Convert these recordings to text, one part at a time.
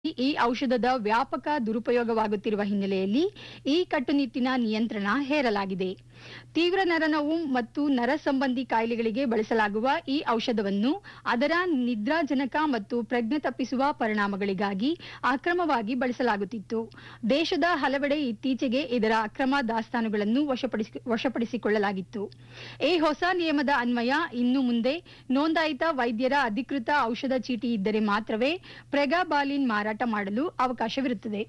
ಈ ಔಷಧದ ವ್ಯಾಪಕ ದುರುಪಯೋಗವಾಗುತ್ತಿರುವ ಹಿನ್ನೆಲೆಯಲ್ಲಿ ಈ ಕಟ್ಟುನಿಟ್ಟಿನ ನಿಯಂತ್ರಣ ಹೇರಲಾಗಿದೆ ತೀವ್ರ ನರನೋವು ಮತ್ತು ನರ ಸಂಬಂಧಿ ಕಾಯಿಲೆಗಳಿಗೆ ಬಳಸಲಾಗುವ ಈ ಔಷಧವನ್ನು ಅದರ ನಿದ್ರಾಜನಕ ಮತ್ತು ಪ್ರಜ್ಞೆ ತಪ್ಪಿಸುವ ಪರಿಣಾಮಗಳಿಗಾಗಿ ಅಕ್ರಮವಾಗಿ ಬಳಸಲಾಗುತ್ತಿತ್ತು ದೇಶದ ಹಲವೆಡೆ ಇತ್ತೀಚೆಗೆ ಇದರ ಅಕ್ರಮ ದಾಸ್ತಾನುಗಳನ್ನು ವಶಪಡಿಸಿ ವಶಪಡಿಸಿಕೊಳ್ಳಲಾಗಿತ್ತು ಈ ಹೊಸ ನಿಯಮದ ಅನ್ವಯ ಇನ್ನು ಮುಂದೆ ನೋಂದಾಯಿತ ವೈದ್ಯರ ಅಧಿಕೃತ ಔಷಧ ಚೀಟಿ ಇದ್ದರೆ ಮಾತ್ರವೇ ಪ್ರೆಗಾಬಾಲಿನ್ ಮಾರಾಟ ಮಾಡಲು ಅವಕಾಶವಿರುತ್ತದೆ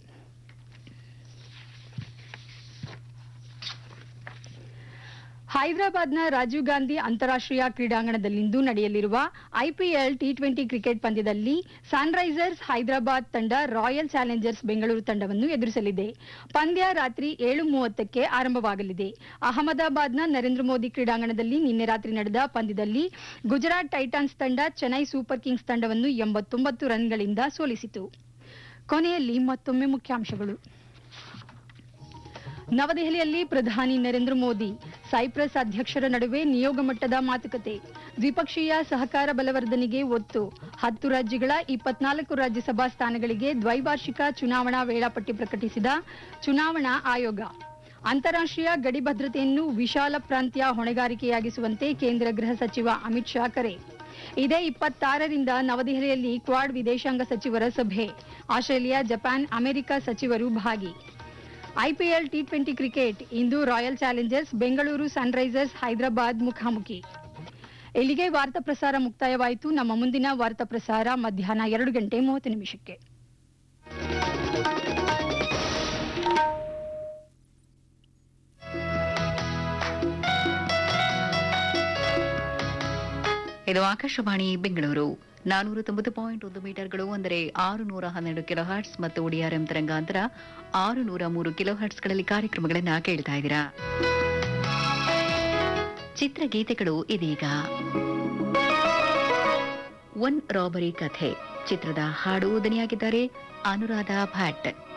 ಹೈದರಾಬಾದ್ನ ರಾಜೀವ್ ಗಾಂಧಿ ಅಂತಾರಾಷ್ಟ್ರೀಯ ಕ್ರೀಡಾಂಗಣದಲ್ಲಿಂದು ನಡೆಯಲಿರುವ ಐಪಿಎಲ್ ಟಿ ಟ್ವೆಂಟಿ ಕ್ರಿಕೆಟ್ ಪಂದ್ಯದಲ್ಲಿ ಸನ್ರೈಸರ್ಸ್ ಹೈದರಾಬಾದ್ ತಂಡ ರಾಯಲ್ ಚಾಲೆಂಜರ್ಸ್ ಬೆಂಗಳೂರು ತಂಡವನ್ನು ಎದುರಿಸಲಿದೆ ಪಂದ್ಯ ರಾತ್ರಿ ಏಳು ಮೂವತ್ತಕ್ಕೆ ಆರಂಭವಾಗಲಿದೆ ಅಹಮದಾಬಾದ್ನ ನರೇಂದ್ರ ಮೋದಿ ಕ್ರೀಡಾಂಗಣದಲ್ಲಿ ನಿನ್ನೆ ರಾತ್ರಿ ನಡೆದ ಪಂದ್ಯದಲ್ಲಿ ಗುಜರಾತ್ ಟೈಟಾನ್ಸ್ ತಂಡ ಚೆನ್ನೈ ಸೂಪರ್ ಕಿಂಗ್ಸ್ ತಂಡವನ್ನು ಎಂಬತ್ತೊಂಬತ್ತು ರನ್ಗಳಿಂದ ಸೋಲಿಸಿತು ಕೊನೆಯಲ್ಲಿ ಮತ್ತೊಮ್ಮೆ ಮುಖ್ಯಾಂಶಗಳು ನವದೆಹಲಿಯಲ್ಲಿ ಪ್ರಧಾನಿ ನರೇಂದ್ರ ಮೋದಿ ಸೈಪ್ರಸ್ ಅಧ್ಯಕ್ಷರ ನಡುವೆ ನಿಯೋಗ ಮಟ್ಟದ ಮಾತುಕತೆ ದ್ವಿಪಕ್ಷೀಯ ಸಹಕಾರ ಬಲವರ್ಧನೆಗೆ ಒತ್ತು ಹತ್ತು ರಾಜ್ಯಗಳ ಇಪ್ಪತ್ನಾಲ್ಕು ರಾಜ್ಯಸಭಾ ಸ್ಥಾನಗಳಿಗೆ ದ್ವೈವಾರ್ಷಿಕ ಚುನಾವಣಾ ವೇಳಾಪಟ್ಟಿ ಪ್ರಕಟಿಸಿದ ಚುನಾವಣಾ ಆಯೋಗ ಅಂತಾರಾಷ್ಟ್ರೀಯ ಗಡಿ ಭದ್ರತೆಯನ್ನು ವಿಶಾಲ ಪ್ರಾಂತ್ಯ ಹೊಣೆಗಾರಿಕೆಯಾಗಿಸುವಂತೆ ಕೇಂದ್ರ ಗೃಹ ಸಚಿವ ಅಮಿತ್ ಶಾ ಕರೆ ಇದೇ ಇಪ್ಪತ್ತಾರರಿಂದ ನವದೆಹಲಿಯಲ್ಲಿ ಕ್ವಾಡ್ ವಿದೇಶಾಂಗ ಸಚಿವರ ಸಭೆ ಆಸ್ಟ್ರೇಲಿಯಾ ಜಪಾನ್ ಅಮೆರಿಕ ಸಚಿವರು ಭಾಗಿ ಐಪಿಎಲ್ ಟಿ ಟ್ವೆಂಟಿ ಕ್ರಿಕೆಟ್ ಇಂದು Royal Challengers Bengaluru Sunrisers Hyderabad ಮುಖಾಮುಖಿ ಇಲ್ಲಿಗೆ ವಾರ್ತಾ ಪ್ರಸಾರ ಮುಕ್ತಾಯವಾಯಿತು ನಮ್ಮ ಮುಂದಿನ ವಾರ್ತಾ ಪ್ರಸಾರ ಮಧ್ಯಾಹ್ನ ಎರಡು ಗಂಟೆ ಮೂವತ್ತು ನಿಮಿಷಕ್ಕೆ ಇದು ಆಕಾಶವಾಣಿ ಬೆಂಗಳೂರು ನಾನೂರ ತೊಂಬತ್ತು ಪಾಯಿಂಟ್ ಒಂದು ಮೀಟರ್ಗಳು ಅಂದರೆ ಆರು ನೂರ ಹನ್ನೆರಡು ಕಿಲೋ ಹರ್ಟ್ಸ್ ಮತ್ತು ಒಡಿಆರ್ಎಂ ತರಂಗಾಂತರ ಆರು ನೂರ ಮೂರು ಕಿಲೋ ಹರ್ಟ್ಸ್ಗಳಲ್ಲಿ ಕಾರ್ಯಕ್ರಮಗಳನ್ನ ಕೇಳ್ತಾ ಇದ್ದೀರಾ ಚಿತ್ರಗೀತೆಗಳು ಇದೀಗ ಒನ್ ರಾಬರಿ ಕಥೆ ಚಿತ್ರದ ಹಾಡು ದನಿಯಾಗಿದ್ದಾರೆ ಅನುರಾಧ ಭಟ್